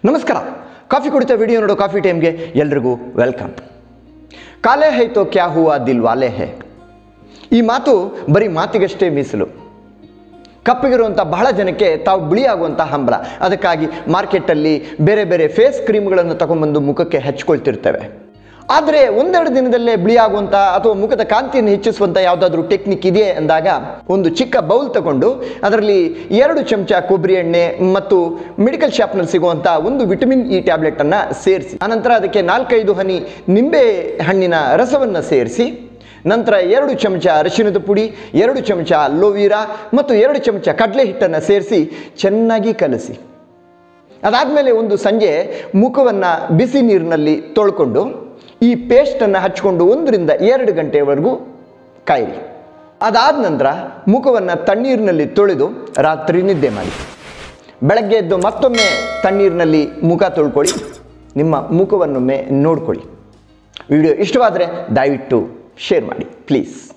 ನಮಸ್ಕಾರ ಕಾಫಿ ಕುಡಿತ ವಿಡಿಯೋ ನೋಡೋ ಕಾಫಿ ಟೈಮ್ಗೆ ಎಲ್ರಿಗೂ ವೆಲ್ಕಮ್ ಕಾಲೇ ಹೈ ತೋ ಕ್ಯಾ ಹುವಾ ದಿಲ್ ವಾಲೆ ಹೈ ಈ ಮಾತು ಬರೀ ಮಾತಿಗಷ್ಟೇ ಮೀಸಲು ಕಪ್ಪಗಿರುವಂಥ ಬಹಳ ಜನಕ್ಕೆ ತಾವು ಬಿಳಿ ಆಗುವಂಥ ಹಂಬಲ ಅದಕ್ಕಾಗಿ ಮಾರ್ಕೆಟಲ್ಲಿ ಬೇರೆ ಬೇರೆ ಫೇಸ್ ಕ್ರೀಮ್ಗಳನ್ನು ತಗೊಂಬಂದು ಮುಖಕ್ಕೆ ಹಚ್ಕೊಳ್ತಿರ್ತೇವೆ ಆದರೆ ಒಂದೆರಡು ದಿನದಲ್ಲೇ ಬಿಳಿ ಆಗುವಂಥ ಅಥವಾ ಮುಖದ ಕಾಂತಿಯನ್ನು ಹೆಚ್ಚಿಸುವಂಥ ಯಾವುದಾದ್ರೂ ಟೆಕ್ನಿಕ್ ಇದೆಯೇ ಅಂದಾಗ ಒಂದು ಚಿಕ್ಕ ಬೌಲ್ ತಗೊಂಡು ಅದರಲ್ಲಿ ಎರಡು ಚಮಚ ಕೊಬ್ಬರಿ ಎಣ್ಣೆ ಮತ್ತು ಮೆಡಿಕಲ್ ಶಾಪ್ನಲ್ಲಿ ಸಿಗುವಂಥ ಒಂದು ವಿಟಮಿನ್ ಇ ಟ್ಯಾಬ್ಲೆಟನ್ನು ಸೇರಿಸಿ ಆನಂತರ ಅದಕ್ಕೆ ನಾಲ್ಕೈದು ಹನಿ ನಿಂಬೆ ಹಣ್ಣಿನ ರಸವನ್ನು ಸೇರಿಸಿ ನಂತರ ಎರಡು ಚಮಚ ಅರಿಶಿಣದ ಪುಡಿ ಎರಡು ಚಮಚ ಲೋವೀರಾ ಮತ್ತು ಎರಡು ಚಮಚ ಕಡಲೆ ಹಿಟ್ಟನ್ನು ಸೇರಿಸಿ ಚೆನ್ನಾಗಿ ಕಲಸಿ ಅದಾದಮೇಲೆ ಒಂದು ಸಂಜೆ ಮುಖವನ್ನು ಬಿಸಿ ನೀರಿನಲ್ಲಿ ತೊಳ್ಕೊಂಡು ಈ ಪೇಸ್ಟನ್ನು ಹಚ್ಕೊಂಡು ಒಂದರಿಂದ ಎರಡು ಗಂಟೆವರೆಗೂ ಕಾಯಿರಿ ಅದಾದ ನಂತರ ಮುಖವನ್ನು ತಣ್ಣೀರಿನಲ್ಲಿ ತೊಳೆದು ರಾತ್ರಿ ನಿದ್ದೆ ಮಾಡಿ ಬೆಳಗ್ಗೆ ಎದ್ದು ಮತ್ತೊಮ್ಮೆ ತಣ್ಣೀರಿನಲ್ಲಿ ಮುಖ ತೊಳ್ಕೊಳ್ಳಿ ನಿಮ್ಮ ಮುಖವನ್ನೊಮ್ಮೆ ನೋಡ್ಕೊಳ್ಳಿ ವಿಡಿಯೋ ಇಷ್ಟವಾದರೆ ದಯವಿಟ್ಟು ಶೇರ್ ಮಾಡಿ ಪ್ಲೀಸ್